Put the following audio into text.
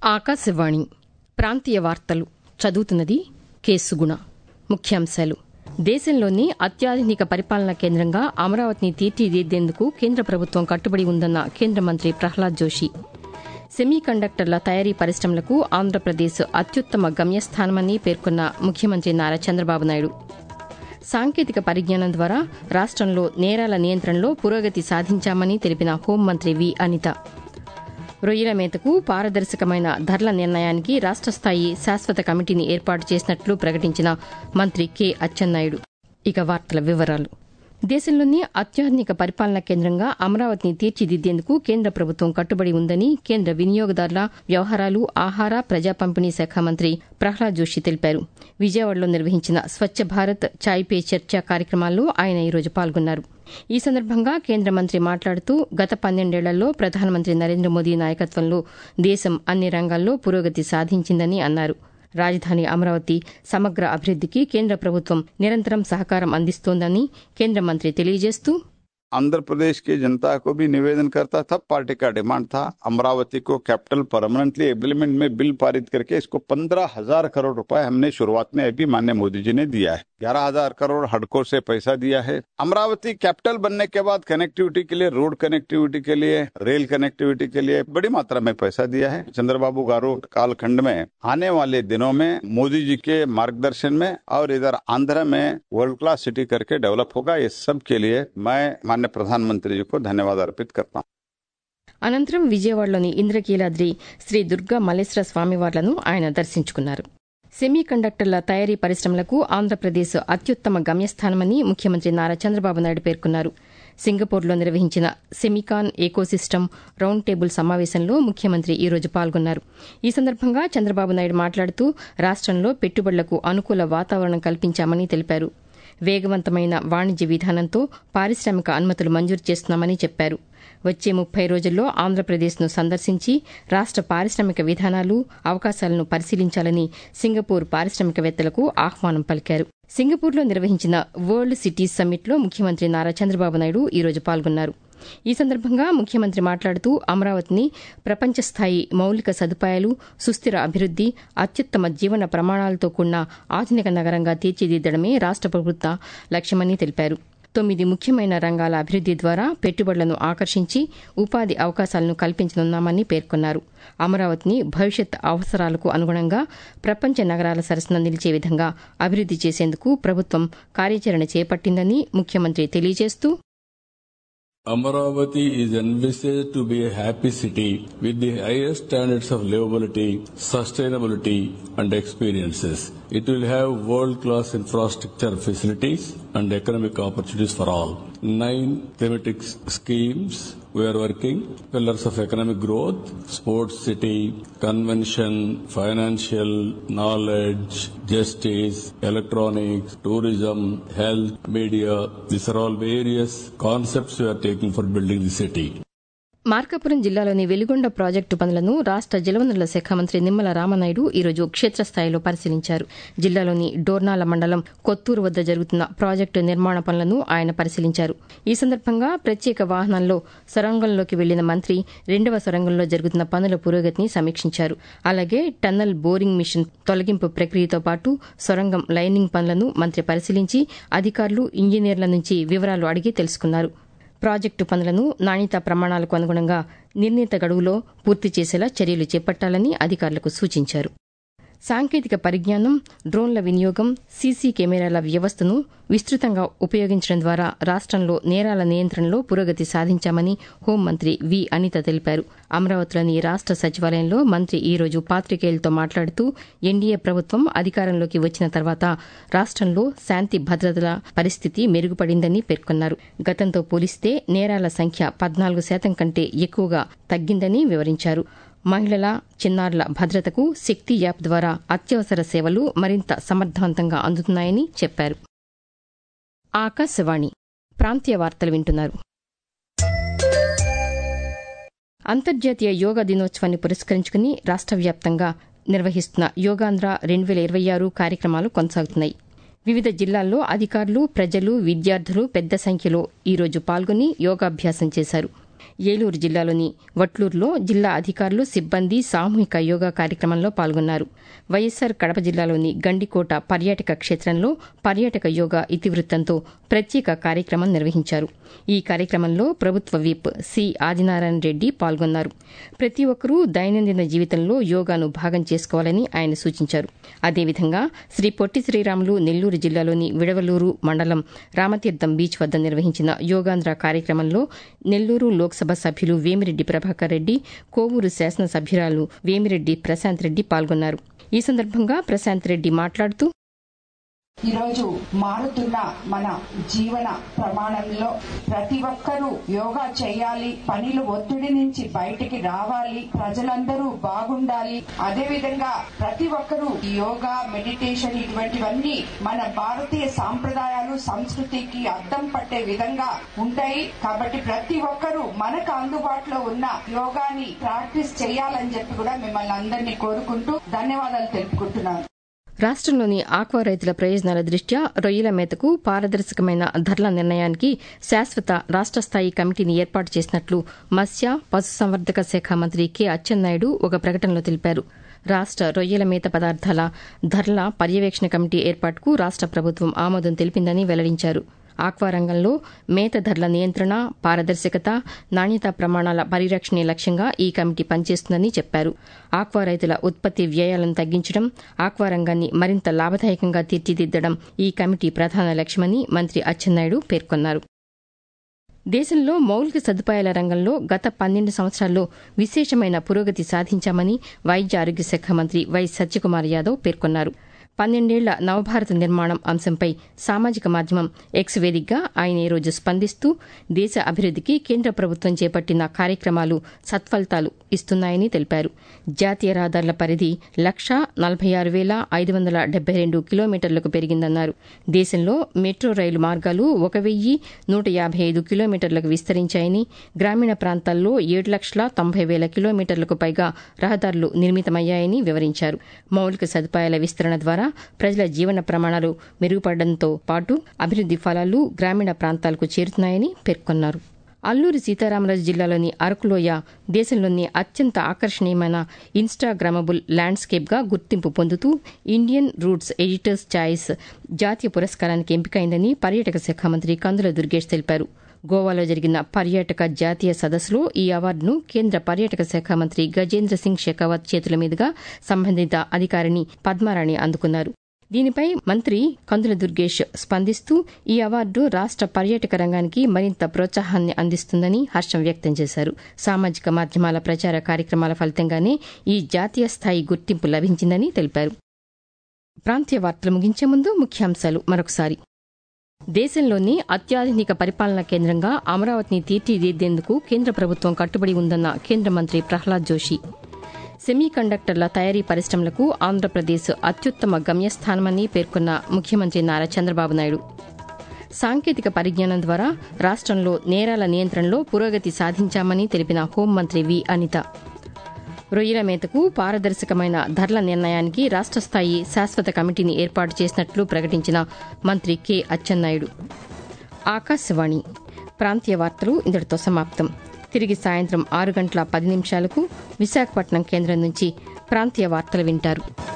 ఆకాశవాణి ప్రాంతీయ వార్తలు చదువుతున్నది కేసుగుణ ముఖ్యాంశాలు దేశంలోని అత్యాధునిక పరిపాలనా కేంద్రంగా అమరావతిని తీర్చిదిద్దేందుకు కేంద్ర ప్రభుత్వం కట్టుబడి ఉందన్న కేంద్ర మంత్రి ప్రహ్లాద్ జోషి సెమీ కండక్టర్ల తయారీ పరిశ్రమలకు ఆంధ్రప్రదేశ్ అత్యుత్తమ గమ్యస్థానమని పేర్కొన్న ముఖ్యమంత్రి నారా చంద్రబాబు నాయుడు సాంకేతిక పరిజ్ఞానం ద్వారా రాష్టంలో నేరాల నియంత్రణలో పురోగతి సాధించామని తెలిపిన హోంమంత్రి వి అనిత రొయ్యల మేతకు పారదర్శకమైన ధరల నిర్ణయానికి రాష్ట స్థాయి శాశ్వత కమిటీని ఏర్పాటు చేసినట్లు ప్రకటించిన మంత్రి కె అచ్చెన్నాయుడు ఇక వార్తల వివరాలు దేశంలోని అత్యాధునిక పరిపాలనా కేంద్రంగా అమరావతిని తీర్చిదిద్దేందుకు కేంద్ర ప్రభుత్వం కట్టుబడి ఉందని కేంద్ర వినియోగదారుల వ్యవహారాలు ఆహార ప్రజా పంపిణీ శాఖ మంత్రి ప్రహ్లాద్ జోషి తెలిపారు విజయవాడలో నిర్వహించిన స్వచ్ఛ భారత్ చాయ్ పే చర్చ కార్యక్రమాల్లో ఆయన ఈరోజు పాల్గొన్నారు ఈ సందర్భంగా కేంద్ర మంత్రి మాట్లాడుతూ గత పన్నెండేళ్లలో ప్రధానమంత్రి నరేంద్ర మోదీ నాయకత్వంలో దేశం అన్ని రంగాల్లో పురోగతి సాధించిందని అన్నారు రాజధాని అమరావతి సమగ్ర అభివృద్దికి కేంద్ర ప్రభుత్వం నిరంతరం సహకారం అందిస్తోందని కేంద్ర మంత్రి తెలియజేస్తూ आंध्र प्रदेश की जनता को भी निवेदन करता था पार्टी का डिमांड था अमरावती को कैपिटल परमानेंटली एग्रीमेंट में बिल पारित करके इसको पंद्रह हजार करोड़ रुपए हमने शुरुआत में अभी माननीय मोदी जी ने दिया है ग्यारह हजार करोड़ हडको से पैसा दिया है अमरावती कैपिटल बनने के बाद कनेक्टिविटी के लिए रोड कनेक्टिविटी के लिए रेल कनेक्टिविटी के लिए बड़ी मात्रा में पैसा दिया है चंद्रबाबू गारू कालखंड में आने वाले दिनों में मोदी जी के मार्गदर्शन में और इधर आंध्र में वर्ल्ड क्लास सिटी करके डेवलप होगा ये सब के लिए मैं माननीय प्रधानमंत्री जी को धन्यवाद अर्पित करता हूँ అనంతరం విజయవాడలోని ఇంద్రకీలాద్రి శ్రీ దుర్గా మల్లేశ్వర స్వామివార్లను ఆయన దర్శించుకున్నారు సెమీ కండక్టర్ల తయారీ పరిశ్రమలకు ఆంధ్రప్రదేశ్ అత్యుత్తమ గమ్యస్థానమని ముఖ్యమంత్రి నారా చంద్రబాబు నాయుడు పేర్కొన్నారు సింగపూర్లో నిర్వహించిన సెమికాన్ ఏకోసిస్టమ్ రౌండ్ టేబుల్ సమావేశంలో ముఖ్యమంత్రి ఈ రోజు పాల్గొన్నారు ఈ సందర్భంగా చంద్రబాబు నాయుడు మాట్లాడుతూ రాష్టంలో పెట్టుబడులకు అనుకూల వాతావరణం కల్పించామని తెలిపారు వేగవంతమైన వాణిజ్య విధానంతో పారిశ్రామిక అనుమతులు మంజూరు చేస్తున్నామని చెప్పారు వచ్చే ముప్పై రోజుల్లో ఆంధ్రప్రదేశ్ను సందర్శించి రాష్ట పారిశ్రామిక విధానాలు అవకాశాలను పరిశీలించాలని సింగపూర్ పారిశ్రామికవేత్తలకు ఆహ్వానం పలికారు సింగపూర్లో నిర్వహించిన వరల్డ్ సిటీస్ సమ్మిట్లో ముఖ్యమంత్రి నారా చంద్రబాబు నాయుడు ఈ రోజు పాల్గొన్నారు ఈ సందర్భంగా ముఖ్యమంత్రి మాట్లాడుతూ అమరావతిని ప్రపంచ స్థాయి మౌలిక సదుపాయాలు సుస్థిర అభివృద్ది అత్యుత్తమ జీవన ప్రమాణాలతో కూడిన ఆధునిక నగరంగా తీర్చిదిద్దడమే రాష్ట ప్రభుత్వ లక్ష్యమని తెలిపారు తొమ్మిది ముఖ్యమైన రంగాల అభివృద్ది ద్వారా పెట్టుబడులను ఆకర్షించి ఉపాధి అవకాశాలను కల్పించనున్నామని పేర్కొన్నారు అమరావతిని భవిష్యత్ అవసరాలకు అనుగుణంగా ప్రపంచ నగరాల సరసన నిలిచే విధంగా అభివృద్ది చేసేందుకు ప్రభుత్వం కార్యాచరణ చేపట్టిందని ముఖ్యమంత్రి తెలియజేస్తూ Amaravati is envisaged to be a happy city with the highest standards of livability, sustainability and experiences. It will have world-class infrastructure facilities and economic opportunities for all. Nine thematic schemes we are working. Pillars of economic growth, sports city, convention, financial, knowledge, justice, electronics, tourism, health, media. These are all various concepts we are taking for building the city. Markapuram జిల్లాలోని Veligonda project పనులను రాష్ట జలవనరుల శాఖ మంత్రి నిమ్మల రామనాయుడు ఈరోజు క్షేత్రస్థాయిలో పరిశీలించారు జిల్లాలోని డోర్నాల మండలం కొత్తూరు వద్ద జరుగుతున్న ప్రాజెక్టు నిర్మాణ పనులను ఆయన పరిశీలించారు ఈ సందర్భంగా ప్రత్యేక వాహనాల్లో సొరంగంలోకి వెళ్లిన మంత్రి రెండవ సొరంగంలో జరుగుతున్న పనుల పురోగతిని సమీక్షించారు అలాగే టన్నల్ బోరింగ్ మిషన్ తొలగింపు ప్రక్రియతో పాటు సొరంగం లైనింగ్ పనులను మంత్రి పరిశీలించి అధికారులు ఇంజనీర్ల నుంచి వివరాలు అడిగి తెలుసుకున్నారు ప్రాజెక్టు పనులను నాణ్యతా ప్రమాణాలకు అనుగుణంగా నిర్ణీత గడువులో పూర్తి చేసేలా చర్యలు చేపట్టాలని అధికారులకు సూచించారు సాంకేతిక పరిజ్ఞానం డ్రోన్ల వినియోగం సీసీ కెమెరాల వ్యవస్థను విస్తృతంగా ఉపయోగించడం ద్వారా రాష్టంలో నేరాల నియంత్రణలో పురోగతి సాధించామని హోంమంత్రి వి అనిత తెలిపారు అమరావతిలోని రాష్ట సచివాలయంలో మంత్రి ఈ రోజు పాతికేయులతో మాట్లాడుతూ ఎన్డీఏ ప్రభుత్వం అధికారంలోకి వచ్చిన తర్వాత రాష్టంలో శాంతి భద్రతల పరిస్థితి మెరుగుపడిందని పేర్కొన్నారు గతంతో పోలిస్తే నేరాల సంఖ్య పద్నాలుగు శాతం కంటే ఎక్కువగా తగ్గిందని వివరించారు మహిళల చిన్నారుల భద్రతకు శక్తి యాప్ ద్వారా అత్యవసర సేవలు మరింత సమర్థవంతంగా అందుతున్నాయని చెప్పారు ఆకాశవాణి ప్రాంతీయ వార్తలు వింటున్నారు అంతర్జాతీయ యోగా దినోత్సవాన్ని పురస్కరించుకుని రాష్ట వ్యాప్తంగా నిర్వహిస్తున్న యోగాంధ్ర రెండు వేల ఇరవై ఆరు కార్యక్రమాలు కొనసాగుతున్నాయి వివిధ జిల్లాల్లో అధికారులు ప్రజలు విద్యార్థులు పెద్ద సంఖ్యలో ఈరోజు పాల్గొని యోగాభ్యాసం చేశారు ఏలూరు జిల్లాలోని వట్లూరులో జిల్లా అధికారులు సిబ్బంది సామూహిక యోగా కార్యక్రమంలో పాల్గొన్నారు వైఎస్సార్ కడప జిల్లాలోని గండికోట పర్యాటక క్షేత్రంలో పర్యాటక యోగా ఇతివృత్తంతో ప్రత్యేక కార్యక్రమం నిర్వహించారు ఈ కార్యక్రమంలో ప్రభుత్వ విప్ సి ఆదినారాయణ రెడ్డి పాల్గొన్నారు ప్రతి ఒక్కరూ దైనందిన జీవితంలో యోగాను భాగం చేసుకోవాలని ఆయన సూచించారు అదేవిధంగా శ్రీ పొట్టి శ్రీరాములు నెల్లూరు జిల్లాలోని విడవలూరు మండలం రామతీర్థం బీచ్ వద్ద నిర్వహించిన యోగాంధ్ర కార్యక్రమంలో నెల్లూరు లోక్సభ సభ్యులు వేమిరెడ్డి ప్రభాకర్ రెడ్డి కోవూరు శాసనసభ్యురాలు వేమిరెడ్డి ప్రశాంత్ రెడ్డి పాల్గొన్నారు ఈ సందర్భంగా ప్రశాంత్ రెడ్డి మాట్లాడుతూ ఈరోజు మారుతున్న మన జీవన ప్రమాణంలో ప్రతి ఒక్కరూ యోగా చేయాలి పనిలో ఒత్తిడి నుంచి బయటికి రావాలి ప్రజలందరూ బాగుండాలి అదే విధంగా ప్రతి ఒక్కరూ యోగా మెడిటేషన్ ఇటువంటివన్నీ మన భారతీయ సాంప్రదాయాలు సంస్కృతికి అద్దం పట్టే విధంగా ఉంటాయి కాబట్టి ప్రతి ఒక్కరూ మనకు అందుబాటులో ఉన్న యోగాని ప్రాక్టీస్ చేయాలని చెప్పి కూడా మిమ్మల్ని అందరినీ కోరుకుంటూ ధన్యవాదాలు తెలుపుకుంటున్నాను రాష్టంలోని ఆక్వా రైతుల ప్రయోజనాల దృష్ట్యా రొయ్యల మేతకు పారదర్శకమైన ధరల నిర్ణయానికి శాశ్వత రాష్ట స్థాయి కమిటీని ఏర్పాటు చేసినట్లు మత్స్య పశుసంవర్ధక శాఖ మంత్రి కె అచ్చెన్నాయుడు ఒక ప్రకటనలో తెలిపారు రాష్ట రొయ్యల మేత పదార్థాల ధరల పర్యవేక్షణ కమిటీ ఏర్పాటుకు రాష్ట ప్రభుత్వం ఆమోదం తెలిపిందని వెల్లడించారు ఆక్వా రంగంలో మేత ధరల నియంత్రణ పారదర్శకత నాణ్యతా ప్రమాణాల పరిరక్షణే లక్ష్యంగా ఈ కమిటీ పనిచేస్తుందని చెప్పారు ఆక్వా రైతుల ఉత్పత్తి వ్యయాలను తగ్గించడం ఆక్వా రంగాన్ని మరింత లాభదాయకంగా తీర్చిదిద్దడం ఈ కమిటీ ప్రధాన లక్ష్యమని మంత్రి అచ్చెన్నాయుడు పేర్కొన్నారు దేశంలో మౌలిక సదుపాయాల రంగంలో గత పన్నెండు సంవత్సరాల్లో విశేషమైన పురోగతి సాధించామని వైద్య ఆరోగ్య శాఖ మంత్రి వై సత్యకుమార్ యాదవ్ పేర్కొన్నారు పన్నెండేళ్ల నవభారత నిర్మాణం అంశంపై సామాజిక మాధ్యమం ఎక్స్ వేదికగా ఆయన ఈరోజు స్పందిస్తూ దేశ అభివృద్దికి కేంద్ర ప్రభుత్వం చేపట్టిన కార్యక్రమాలు సత్ఫలితాలు ఇస్తున్నాయని తెలిపారు జాతీయ రహదారుల పరిధి లక్షా నలభై ఆరు వేల ఐదు వందల డెబ్బై రెండు కిలోమీటర్లకు పెరిగిందన్నారు దేశంలో మెట్రో రైలు మార్గాలు ఒక వెయ్యి నూట యాభై ఐదు కిలోమీటర్లకు విస్తరించాయని గ్రామీణ ప్రాంతాల్లో ఏడు లక్షల తొంభై వేల కిలోమీటర్లకు పైగా రహదారులు నిర్మితమయ్యాయని వివరించారు మౌలిక సదుపాయాల విస్తరణ ద్వారా ప్రజల జీవన ప్రమాణాలు మెరుగుపడడంతో పాటు అభివృద్ది ఫలాలు గ్రామీణ ప్రాంతాలకు చేరుతున్నాయని పేర్కొన్నారు అల్లూరి సీతారామరాజు జిల్లాలోని అరకులోయ దేశంలోని అత్యంత ఆకర్షణీయమైన ఇన్స్టాగ్రామబుల్ ల్యాండ్స్కేప్గా గుర్తింపు పొందుతూ ఇండియన్ రూట్స్ ఎడిటర్స్ ఛాయిస్ జాతీయ పురస్కారానికి ఎంపికైందని పర్యాటక శాఖ మంత్రి కందుల దుర్గేష్ తెలిపారు గోవాలో జరిగిన పర్యాటక జాతీయ సదస్సులో ఈ అవార్డును కేంద్ర పర్యాటక శాఖ మంత్రి గజేంద్ర సింగ్ షెకావత్ చేతుల మీదుగా సంబంధిత అధికారిని పద్మారాణి అందుకున్నారు దీనిపై మంత్రి కందుల దుర్గేష్ స్పందిస్తూ ఈ అవార్డు రాష్ట పర్యాటక రంగానికి మరింత ప్రోత్సాహాన్ని అందిస్తుందని హర్షం వ్యక్తం చేశారు సామాజిక మాధ్యమాల ప్రచార కార్యక్రమాల ఫలితంగానే ఈ జాతీయ స్థాయి గుర్తింపు లభించిందని తెలిపారు ప్రాంతీయ వార్తలు ముగించే ముందు ముఖ్యాంశాలు మరొకసారి దేశంలోని అత్యాధునిక పరిపాలనా కేంద్రంగా అమరావతిని తీర్చిదిద్దేందుకు కేంద్ర ప్రభుత్వం కట్టుబడి ఉందన్న కేంద్ర మంత్రి ప్రహ్లాద్ జోషి సెమీ కండక్టర్ల తయారీ పరిశ్రమలకు ఆంధ్రప్రదేశ్ అత్యుత్తమ గమ్యస్థానమని పేర్కొన్న ముఖ్యమంత్రి నారా చంద్రబాబు నాయుడు సాంకేతిక పరిజ్ఞానం ద్వారా రాష్టంలో నేరాల నియంత్రణలో పురోగతి సాధించామని తెలిపిన హోంమంత్రి వి అనిత రొయ్యల మేతకు పారదర్శకమైన ధరల నిర్ణయానికి రాష్ట స్థాయి శాశ్వత కమిటీని ఏర్పాటు చేసినట్లు ప్రకటించిన మంత్రి కె అచ్చెన్నాయుడు ఆకాశవాణి ప్రాంతీయ వార్తలు ఇంతటితో సమాప్తం తిరిగి సాయంత్రం ఆరు గంటల పది నిమిషాలకు విశాఖపట్నం కేంద్రం నుంచి ప్రాంతీయ వార్తలు వింటారు